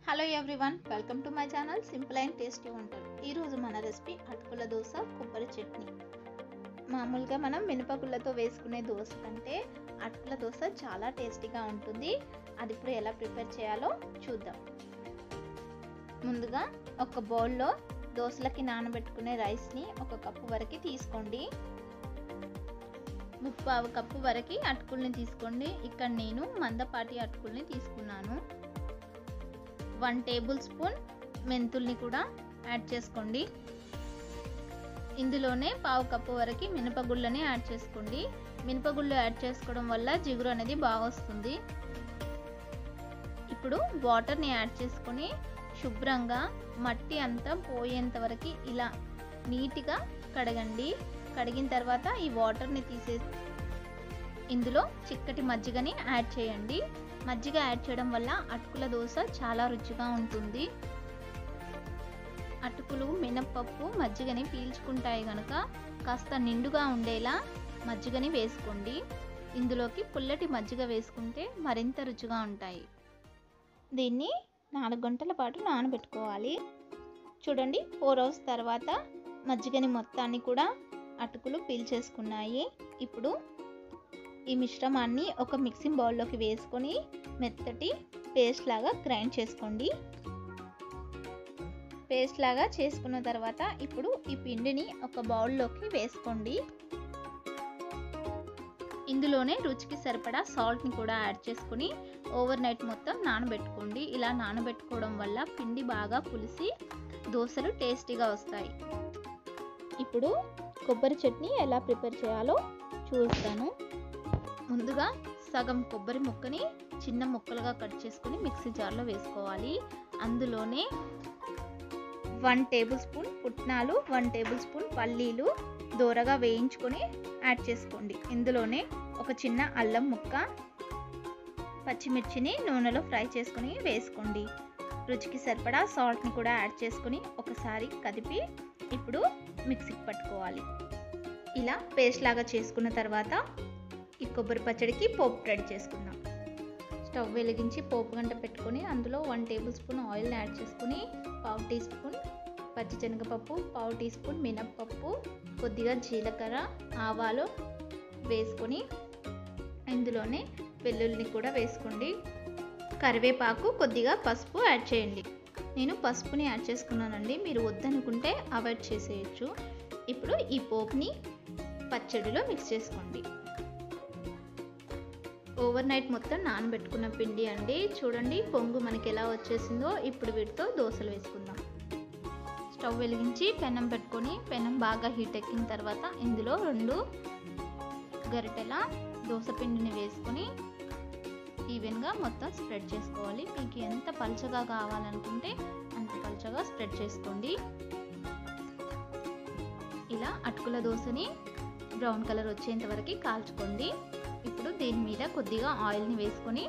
hello everyone welcome to my channel simple and tasty వంటలు ఈరోజు మన రెసిపీ అటుకుల దోశ కొబ్బరి చట్నీ మామూలుగా మనం మినపగుళ్ళతో వేసుకునే దోశ కంటే అటుకుల దోశ చాలా టేస్టీగా ఉంటుంది అది ఇప్పుడు ఎలా ప్రిపేర్ చేయాలో చూద్దాం ముందుగా ఒక బౌల్లో దోశలకి నానబెట్టుకునే రైస్ని ఒక కప్పు వరకు తీసుకోండి ముప్పావు కప్పు వరకు అటుకుల్ని తీసుకోండి ఇక్కడ నేను మందపాటి అటుకుల్ని తీసుకున్నాను వన్ టేబుల్ స్పూన్ మెంతుల్ని కూడా యాడ్ చేసుకోండి ఇందులోనే పావు కప్పు వరకు మినపగుళ్ళని యాడ్ చేసుకోండి మినపగుళ్ళు యాడ్ చేసుకోవడం వల్ల జిగురు అనేది బాగా వస్తుంది ఇప్పుడు వాటర్ని యాడ్ చేసుకొని శుభ్రంగా మట్టి అంతా పోయేంత వరకు ఇలా నీట్గా కడగండి కడిగిన తర్వాత ఈ వాటర్ని తీసేసి ఇందులో చిక్కటి మజ్జిగని యాడ్ చేయండి మజ్జిగ యాడ్ చేయడం వల్ల అటుకుల దోశ చాలా రుచిగా ఉంటుంది అటుకులు మినప్పప్పు మజ్జిగని పీల్చుకుంటాయి కనుక కాస్త నిండుగా ఉండేలా మజ్జిగని వేసుకోండి ఇందులోకి పుల్లటి మజ్జిగ వేసుకుంటే మరింత రుచిగా ఉంటాయి దీన్ని నాలుగు గంటల పాటు నానబెట్టుకోవాలి చూడండి ఫోర్ అవర్స్ తర్వాత మజ్జిగని మొత్తాన్ని కూడా అటుకులు పీల్చేసుకున్నాయి ఇప్పుడు ఈ మిశ్రమాన్ని ఒక మిక్సింగ్ బౌల్లోకి వేసుకొని మెత్తటి పేస్ట్ లాగా గ్రైండ్ చేసుకోండి పేస్ట్ లాగా చేసుకున్న తర్వాత ఇప్పుడు ఈ పిండిని ఒక బౌల్లోకి వేసుకోండి ఇందులోనే రుచికి సరిపడా సాల్ట్ని కూడా యాడ్ చేసుకుని ఓవర్ నైట్ మొత్తం నానబెట్టుకోండి ఇలా నానబెట్టుకోవడం వల్ల పిండి బాగా పులిసి దోశలు టేస్టీగా వస్తాయి ఇప్పుడు కొబ్బరి చట్నీ ఎలా ప్రిపేర్ చేయాలో చూస్తాను ముందుగా సగం కొబ్బరి ముక్కని చిన్న ముక్కలుగా కట్ చేసుకుని మిక్సీ జార్లో వేసుకోవాలి అందులోనే వన్ టేబుల్ స్పూన్ పుట్నాలు వన్ టేబుల్ స్పూన్ పల్లీలు దూరగా వేయించుకొని యాడ్ చేసుకోండి ఇందులోనే ఒక చిన్న అల్లం ముక్క పచ్చిమిర్చిని నూనెలో ఫ్రై చేసుకొని వేసుకోండి రుచికి సరిపడా సాల్ట్ని కూడా యాడ్ చేసుకొని ఒకసారి కదిపి ఇప్పుడు మిక్సీకి పట్టుకోవాలి ఇలా పేస్ట్ లాగా చేసుకున్న తర్వాత ఈ కొబ్బరి పచ్చడికి పోపు రెడీ చేసుకుందాం స్టవ్ వెలిగించి పోపు గంట పెట్టుకొని అందులో వన్ టేబుల్ స్పూన్ ఆయిల్ని యాడ్ చేసుకుని పావు టీ స్పూన్ పచ్చిశనగపప్పు పావు టీ స్పూన్ మినప్పప్పు కొద్దిగా జీలకర్ర ఆవాలు వేసుకొని ఇందులోనే వెల్లుల్లిని కూడా వేసుకోండి కరివేపాకు కొద్దిగా పసుపు యాడ్ చేయండి నేను పసుపుని యాడ్ చేసుకున్నానండి మీరు వద్దనుకుంటే అవాయిడ్ చేసేయచ్చు ఇప్పుడు ఈ పోపుని పచ్చడిలో మిక్స్ చేసుకోండి ఓవర్ నైట్ మొత్తం నానబెట్టుకున్న పిండి అండి చూడండి పొంగు మనకి ఎలా వచ్చేసిందో ఇప్పుడు వీటితో దోశలు వేసుకుందాం స్టవ్ వెలిగించి పెనం పెట్టుకొని పెనం బాగా హీట్ ఎక్కిన తర్వాత ఇందులో రెండు గరిటెల దోశ పిండిని వేసుకొని ఈవెన్గా మొత్తం స్ప్రెడ్ చేసుకోవాలి మీకు ఎంత పల్చగా కావాలనుకుంటే అంత పల్చగా స్ప్రెడ్ చేసుకోండి ఇలా అటుకుల దోశని బ్రౌన్ కలర్ వచ్చేంత వరకు కాల్చుకోండి ఇప్పుడు దీని మీద కొద్దిగా ఆయిల్ని వేసుకొని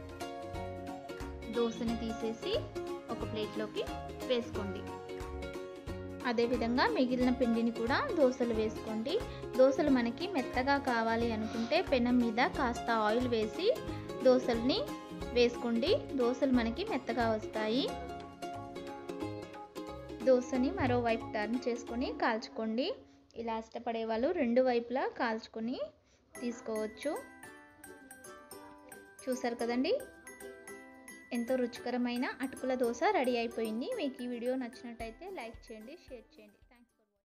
దోశని తీసేసి ఒక ప్లేట్లోకి వేసుకోండి అదేవిధంగా మిగిలిన పిండిని కూడా దోశలు వేసుకోండి దోశలు మనకి మెత్తగా కావాలి అనుకుంటే పెనం మీద కాస్త ఆయిల్ వేసి దోశల్ని వేసుకోండి దోశలు మనకి మెత్తగా వస్తాయి దోశని మరోవైపు టర్న్ చేసుకొని కాల్చుకోండి ఇలా ఇష్టపడే వాళ్ళు రెండు వైపులా కాల్చుకొని తీసుకోవచ్చు చూసారు కదండి ఎంతో రుచికరమైన అటుకుల దోశ రెడీ అయిపోయింది మీకు ఈ వీడియో నచ్చినట్టయితే లైక్ చేయండి షేర్ చేయండి